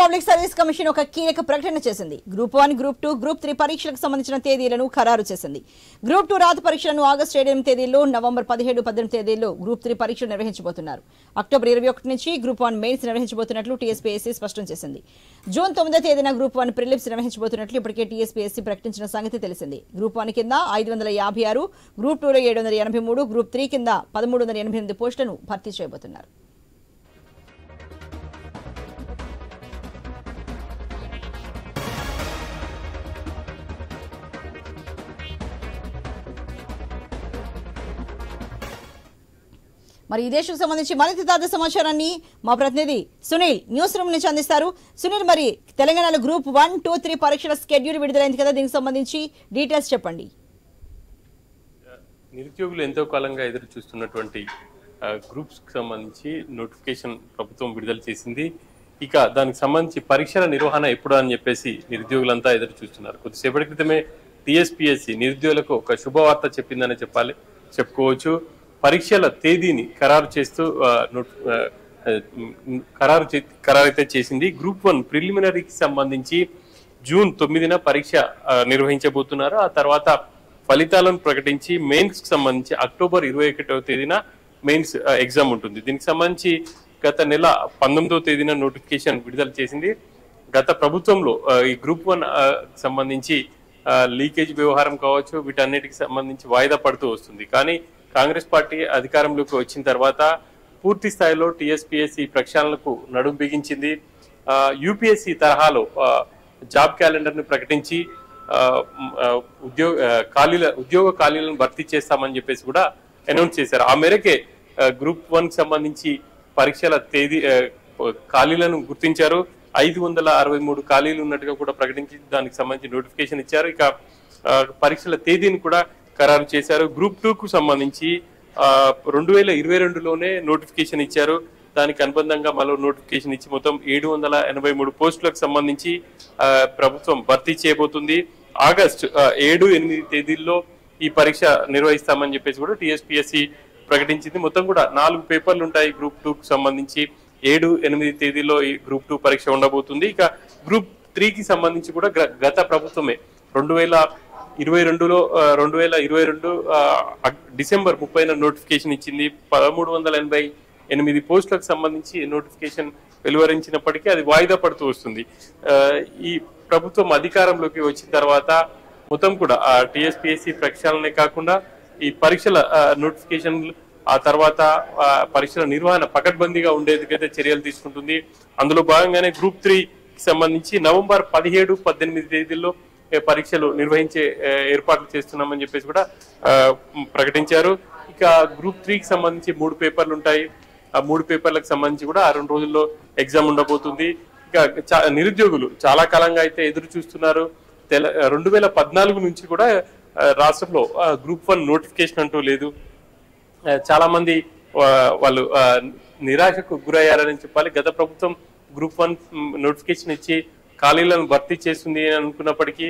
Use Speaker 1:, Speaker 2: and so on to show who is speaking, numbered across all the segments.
Speaker 1: public service commission ఒక కీలక ప్రకటన చేసింది group one group two group three పరీక్షలకు సంబంధించిన తేదీలను ఖరారు చేసింది గ్రూప్ టూ రాత పరీక్షలను ఆగస్టు ఏడు ఎనిమిది తేదీల్లో నవంబర్ పదిహేడు పద్దెనిమిది తేదీల్లో గ్రూప్ త్రీ పరీక్షలు నిర్వహించబోతున్నారు అక్టోబర్ ఇరవై ఒకటి నుంచి గ్రూప్ వన్ మెయిన్స్ నిర్వహించబోతున్నట్లు టీఎస్పీఎస్సీ స్పష్టం చేసింది జూన్ తొమ్మిదో తేదీన గ్రూప్ వన్ ప్రిలిప్స్ నిర్వహించబోతున్నట్లు ఇప్పటికే టీఎస్పీఎస్సీ ప్రకటించిన సంగతి తెలిసింది గ్రూప్ వన్ కింద ఐదు వందల యాభై ఆరు గ్రూప్ టూలో ఏడు వందల ఎనభై మూడు గ్రూప్ త్రీ కింద పదమూడు వందల ఎనభై ఎనిమిది పోస్టులను భర్తీ చేయబోతున్నారు మరి ఈ దేశకు సంబంధించి మరింత తాజా సమాచారాన్ని మా ప్రతినిధి సునీల్ న్యూస్ రూమ్ నుంచి అందిస్తారు సునీల్ మరి తెలంగాణలో గ్రూప్ వన్ టూ త్రీ పరీక్షల స్కెడ్యూల్ విడుదలైంది కదా దీనికి సంబంధించి డీటెయిల్స్ చెప్పండి
Speaker 2: నిరుద్యోగులు ఎంతో కాలంగా ఎదురు చూస్తున్నటువంటి ఆ, గ్రూప్స్ కి సంబంధించి నోటిఫికేషన్ ప్రభుత్వం విడుదల చేసింది ఇక దానికి సంబంధించి పరీక్షల నిర్వహణ ఎప్పుడు అని చెప్పేసి నిరుద్యోగులంతా ఎదురు చూస్తున్నారు కొద్దిసేపటి క్రితమే టిఎస్పిఎస్సి నిరుద్యోగులకు ఒక శుభవార్త చెప్పిందని చెప్పాలి చెప్పుకోవచ్చు పరీక్షల తేదీని ఖరారు చేస్తూ ఆ, నోట్- ఆ, ఆ, ఉమ్, ఖరారు చే- ఖరారు అయితే చేసింది గ్రూప్ వన్ ప్రిలిమినరీకి సంబంధించి జూన్ తొమ్మిదిన పరీక్ష ఆ, నిర్వహించబోతున్నారు ఆ తర్వాత ఫలితాలను ప్రకటించి మెయిన్స్ కి సంబంధించి అక్టోబర్ ఇరవై ఒకటవ తేదీన మెయిన్స్ ఆ, ఎగ్జామ్ ఉంటుంది దీనికి సంబంధించి గత నెల పంతొమ్మిదవ తేదీన నోటిఫికేషన్ విడుదల చేసింది గత ప్రభుత్వంలో ఆ, ఈ గ్రూప్ వన్ ఆ, సంబంధించి ఆ, లీకేజ్ వ్యవహారం కావచ్చు వీటన్నిటికి సంబంధించి వాయిదా పడుతూ వస్తుంది కానీ కాంగ్రెస్ పార్టీ అధికారంలోకి వచ్చిన తర్వాత పూర్తి స్థాయిలో టీఎస్పీఎస్సీ ప్రక్షాళనకు నడుం బిగించింది యూపీఎస్సీ తరహాలో ఆ, జాబ్ క్యాలెండర్ ని ప్రకటించి ఆ, మ్, ఆ, ఉద్యోగ ఆ, ఖాళీల ఉద్యోగ ఖాళీలను భర్తీ చేస్తామని చెప్పేసి కూడా అనౌన్స్ చేశారు ఆ మేరకే ఆ, గ్రూప్ వన్ కి సంబంధించి పరీక్షల తేదీ ఆ, ఖాళీలను గుర్తించారు ఐదు వందల అరవై మూడు ఖాళీలు ఉన్నట్టుగా కూడా ప్రకటించి దానికి సంబంధించి నోటిఫికేషన్ ఇచ్చారు ఇక ఆ, పరీక్షల తేదీని కూడా ఖరారు చేశారు గ్రూప్ టూ కు సంబంధించి ఆ, రెండు వేల ఇరవై రెండులోనే నోటిఫికేషన్ ఇచ్చారు దానికి అనుబంధంగా మరో నోటిఫికేషన్ ఇచ్చి మొత్తం ఏడు వందల ఎనభై మూడు పోస్టులకు సంబంధించి ఆ, ప్రభుత్వం భర్తీ చేయబోతుంది ఆగస్టు ఆ, ఏడు ఎనిమిది తేదీల్లో ఈ పరీక్ష నిర్వహిస్తామని చెప్పేసి కూడా టిఎస్పిఎస్సి ప్రకటించింది మొత్తం కూడా నాలుగు పేపర్లు ఉంటాయి గ్రూప్ టూ కు సంబంధించి ఏడు ఎనిమిది తేదీల్లో ఈ గ్రూప్ టూ పరీక్ష ఉండబోతుంది ఇక గ్రూప్ త్రీకి సంబంధించి కూడా గ- గత ప్రభుత్వమే రెండు వేల ఇరవై రెండులో ఆ, రెండు వేల ఇరవై రెండు ఆ, అక్- డిసెంబర్ ముప్పైన నోటిఫికేషన్ ఇచ్చింది పదమూడు వందల ఎనభై ఎనిమిది పోస్టులకు సంబంధించి నోటిఫికేషన్ వెలువరించినప్పటికీ అది వాయిదా పడుతూ వస్తుంది ఆ, ఈ ప్రభుత్వం అధికారంలోకి వచ్చిన తర్వాత మొత్తం కూడా ఆ టిఎస్పిఎస్సి ప్రక్షాళనే కాకుండా ఈ పరీక్షల నోటిఫికేషన్ ఆ తర్వాత ఆ, పరీక్షల నిర్వహణ పకడ్బందీగా ఉండేందుకైతే చర్యలు తీసుకుంటుంది అందులో భాగంగానే గ్రూప్ త్రీ సంబంధించి నవంబర్ పదిహేడు పద్దెనిమిది తేదీల్లో ఏ, పరీక్షలు నిర్వహించే ఏ, ఏర్పాట్లు చేస్తున్నామని చెప్పేసి కూడా ఆ, మ్, ప్రకటించారు ఇక గ్రూప్ త్రీకి సంబంధించి మూడు పేపర్లు ఉంటాయి ఆ మూడు పేపర్లకు సంబంధించి కూడా ఆ రెండు రోజుల్లో ఎగ్జామ్ ఉండబోతుంది ఇక చా- నిరుద్యోగులు చాలా కాలంగా అయితే ఎదురు చూస్తున్నారు తెల రెండు వేల పద్నాలుగు నుంచి కూడా ఆ, రాష్ట్రంలో ఆ, గ్రూప్ వన్ నోటిఫికేషన్ అంటూ లేదు ఆ, చాలా మంది ఆ, వాళ్ళు ఆ, నిరాశకు గురయ్యారని చెప్పాలి గత ప్రభుత్వం గ్రూప్ వన్ నోటిఫికేషన్ ఇచ్చి ఖాళీలను భర్తీ చేస్తుంది అని అనుకున్నప్పటికీ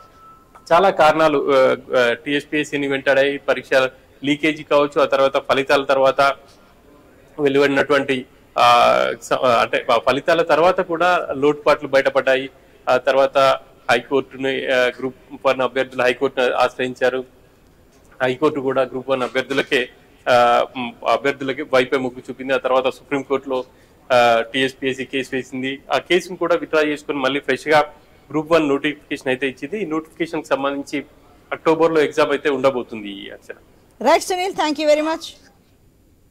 Speaker 2: చాలా కారణాలు టిఎస్పిఎస్సిని వెంటాడాయి పరీక్ష లీకేజీ కావచ్చు ఆ తర్వాత ఫలితాల తర్వాత వెలువడినటువంటి ఆ, స- అంటే ఆ ఫలితాల తర్వాత కూడా లోటుపాట్లు బయటపడ్డాయి ఆ తర్వాత హైకోర్టుని ఆ, గ్రూప్ వన్ అభ్యర్థులు హైకోర్టును ఆశ్రయించారు హైకోర్టు కూడా గ్రూప్ వన్ అభ్యర్థులకే ఆ, మ్, అభ్యర్థులకి వైపే మొగ్గు చూపింది ఆ తర్వాత సుప్రీంకోర్టులో టీఎస్పీఎస్సీ కేసు వేసింది ఆ కేసును కూడా విత్డ్రా చేసుకుని మళ్ళీ ఫ్రెష్ గా గ్రూప్ వన్ నోటిఫికేషన్ అయితే ఇచ్చింది ఈ నోటిఫికేషన్ సంబంధించి అక్టోబర్ లో ఎగ్జామ్ అయితే ఉండబోతుంది ఈ Archana
Speaker 1: right Sunil thank you very much